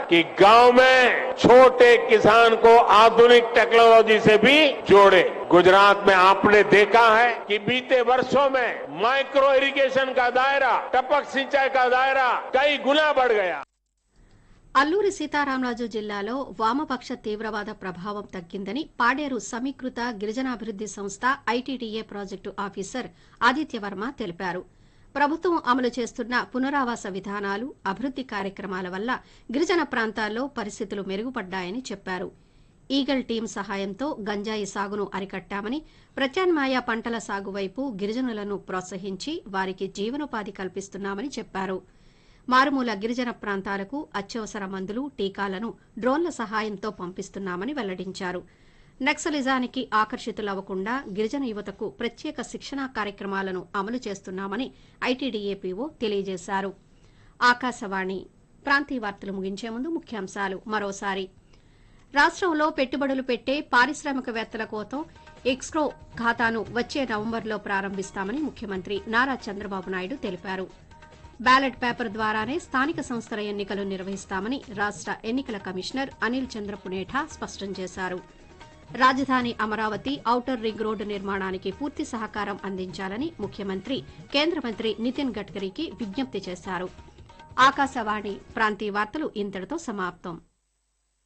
कि गांव में छोटे किसान को आधुनिक टेक्नोलॉजी से भी जोड़े गुजरात में आपने देखा है कि बीते वर्षों में माइक्रो इरिगेशन का दायरा टपक सिंचाई का दायरा कई गुना बढ़ गया అల్లూరి సీతారామరాజు జిల్లాలో వామపక్ష తీవ్రవాద ప్రభావం తగ్గిందని పాడేరు సమీకృత గిరిజనాభివృద్ది సంస్థ ఐటీడీఏ ప్రాజెక్టు ఆఫీసర్ ఆదిత్యవర్మ తెలిపారు ప్రభుత్వం అమలు చేస్తున్న పునరావాస విధానాలు అభివృద్ది కార్యక్రమాల వల్ల గిరిజన ప్రాంతాల్లో పరిస్థితులు మెరుగుపడ్డాయని చెప్పారు ఈగల్ టీం సహాయంతో గంజాయి సాగును అరికట్టామని ప్రత్యామ్నాయ పంటల సాగు వైపు గిరిజనులను ప్రోత్సహించి వారికి జీవనోపాధి కల్పిస్తున్నామని చెప్పారు మారుమూల గిరిజన ప్రాంతాలకు అత్యవసర మందులు టీకాలను డ్రోన్ల సహాయంతో పంపిస్తున్నామని వెల్లడించారు నక్సలిజానికి ఆకర్షితులవ్వకుండా గిరిజన యువతకు ప్రత్యేక శిక్షణా కార్యక్రమాలను అమలు చేస్తున్నామని ఐటీడీఏపీఓ తెలియజేశారు ఆకాశవాణి ప్రాంతీయ వార్తలు ముగించే ముందు ముఖ్యాంశాలు మరోసారి రాష్ట్రంలో పెట్టుబడులు పెట్టే పారిశ్రామికవేత్తల కోసం ఎక్స్క్రో ఖాతాను వచ్చే నవంబర్లో ప్రారంభిస్తామని ముఖ్యమంత్రి నారా చంద్రబాబు నాయుడు తెలిపారు బ్యాలెట్ పేపర్ ద్వారానే స్థానిక సంస్థల ఎన్నికలు నిర్వహిస్తామని రాష్ట ఎన్నికల కమిషనర్ అనిల్ చంద్ర పునేఠా స్పష్టం చేశారు రాజధాని అమరావతి ఔటర్ రింగ్ రోడ్డు నిర్మాణానికి పూర్తి సహకారం అందించాలని ముఖ్యమంత్రి కేంద్ర మంత్రి నితిన్ గడ్కరీకి విజ్ఞప్తి చేశారు ఆకాశవాణి ప్రాంతీయ వార్తలు ఇంతటితో సమాప్తం